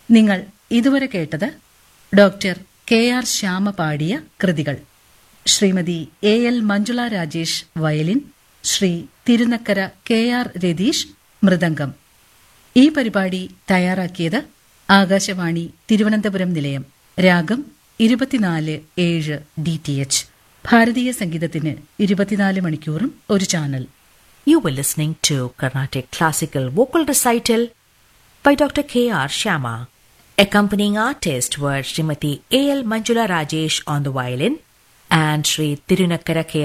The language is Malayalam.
നിങ്ങൾ ഇതുവരെ കേട്ടത് ഡോക്ടർ കെ ആർ ശ്യാമ പാടിയ കൃതികൾ Shrimati A L Manjula Rajesh violin Shri Thirunakkara K R Ratheesh mridangam ഈ പരിപാടി തയ്യാറാക്കിയത് ആകാശവാണി തിരുവനന്തപുരം നിലയം രാഗം ഇരുപത്തിനാല് ഏഴ് ഡി ടി എച്ച് ഭാരതീയ സംഗീതത്തിന് ഇരുപത്തിനാല് മണിക്കൂറും ഒരു channel You were listening to Carnatic Classical Vocal Recital by Dr. K.R. Shyama. Accompanying artists were Srimati A.L. Manjula Rajesh on the violin and Sri Tirunakkara K.